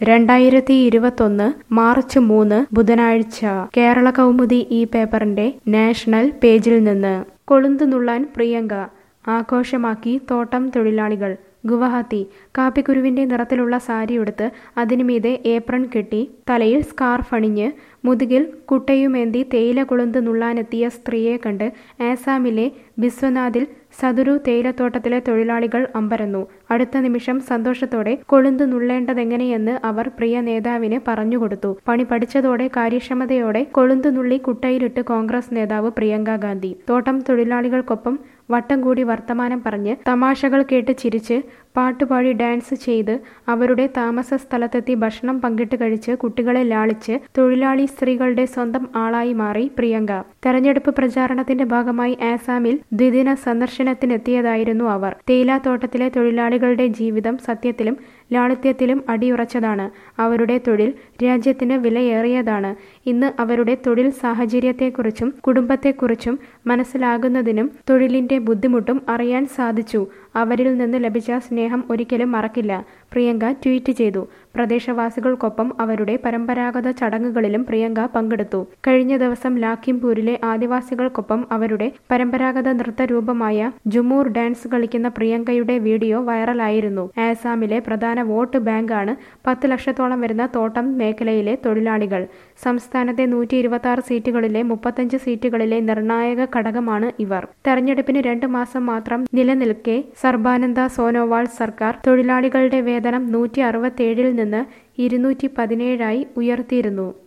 രണ്ടായിരത്തി ഇരുപത്തൊന്ന് മാർച്ച് മൂന്ന് ബുധനാഴ്ച കേരള കൗമുദി ഈ പേപ്പറിന്റെ നാഷണൽ പേജിൽ നിന്ന് കൊളുന്തു നുള്ളാൻ പ്രിയങ്ക ആഘോഷമാക്കി തോട്ടം തൊഴിലാളികൾ ഗുവഹാത്തി കാപ്പിക്കുരുവിന്റെ നിറത്തിലുള്ള സാരിയുടുത്ത് അതിനുമീതെ ഏപ്രൺ കെട്ടി തലയിൽ സ്കാർഫ് അണിഞ്ഞ് മുതുകിൽ കുട്ടയുമേന്തി തേയില കൊളുന്ത് നുള്ളാനെത്തിയ സ്ത്രീയെ കണ്ട് ആസാമിലെ ബിസ്വനാഥിൽ സദുരു തേയിലത്തോട്ടത്തിലെ തൊഴിലാളികൾ അമ്പരന്നു അടുത്ത നിമിഷം സന്തോഷത്തോടെ കൊളുന്ത് നുള്ളേണ്ടതെങ്ങനെയെന്ന് അവർ പ്രിയ നേതാവിന് പറഞ്ഞുകൊടുത്തു പണി പഠിച്ചതോടെ കാര്യക്ഷമതയോടെ കൊളുന്ത് നുള്ളി കുട്ടയിലിട്ട് കോൺഗ്രസ് നേതാവ് പ്രിയങ്ക ഗാന്ധി തോട്ടം തൊഴിലാളികൾക്കൊപ്പം വട്ടം കൂടി വർത്തമാനം പറഞ്ഞ് തമാശകൾ കേട്ട് ചിരിച്ച് പാട്ടുപാടി ഡാൻസ് ചെയ്ത് അവരുടെ താമസ സ്ഥലത്തെത്തി ഭക്ഷണം പങ്കിട്ട് കഴിച്ച് കുട്ടികളെ ലാളിച്ച് തൊഴിലാളി സ്ത്രീകളുടെ സ്വന്തം ആളായി മാറി പ്രിയങ്ക തെരഞ്ഞെടുപ്പ് പ്രചാരണത്തിന്റെ ഭാഗമായി ആസാമിൽ ദ്വിദിന സന്ദർശനത്തിനെത്തിയതായിരുന്നു അവർ തേയിലാത്തോട്ടത്തിലെ തൊഴിലാളികളുടെ ജീവിതം സത്യത്തിലും ലാളിത്യത്തിലും അടിയുറച്ചതാണ് അവരുടെ തൊഴിൽ രാജ്യത്തിന് വിലയേറിയതാണ് ഇന്ന് അവരുടെ തൊഴിൽ സാഹചര്യത്തെക്കുറിച്ചും കുടുംബത്തെക്കുറിച്ചും മനസ്സിലാകുന്നതിനും തൊഴിലിന്റെ ബുദ്ധിമുട്ടും അറിയാൻ സാധിച്ചു അവരിൽ നിന്ന് ലഭിച്ച സ്നേഹം ഒരിക്കലും മറക്കില്ല പ്രിയങ്ക ട്വീറ്റ് ചെയ്തു പ്രദേശവാസികൾക്കൊപ്പം അവരുടെ പരമ്പരാഗത ചടങ്ങുകളിലും പ്രിയങ്ക പങ്കെടുത്തു കഴിഞ്ഞ ദിവസം ലാഖിംപൂരിലെ ആദിവാസികൾക്കൊപ്പം അവരുടെ പരമ്പരാഗത നൃത്തരൂപമായ ജുമൂർ ഡാൻസ് കളിക്കുന്ന പ്രിയങ്കയുടെ വീഡിയോ വൈറലായിരുന്നു ആസാമിലെ പ്രധാന വോട്ട് ബാങ്കാണ് പത്ത് ലക്ഷത്തോളം വരുന്ന തോട്ടം മേഖലയിലെ തൊഴിലാളികൾ സംസ്ഥാനത്തെ നൂറ്റി ഇരുപത്തി ആറ് സീറ്റുകളിലെ മുപ്പത്തഞ്ച് സീറ്റുകളിലെ നിർണായക ഘടകമാണ് ഇവർ തെരഞ്ഞെടുപ്പിന് രണ്ട് മാസം മാത്രം നിലനിൽക്കെ സർബാനന്ദ സോനോവാൾ സർക്കാർ തൊഴിലാളികളുടെ വേതനം നൂറ്റി അറുപത്തേഴിൽ നിന്ന് ഇരുന്നൂറ്റി പതിനേഴായി ഉയർത്തിയിരുന്നു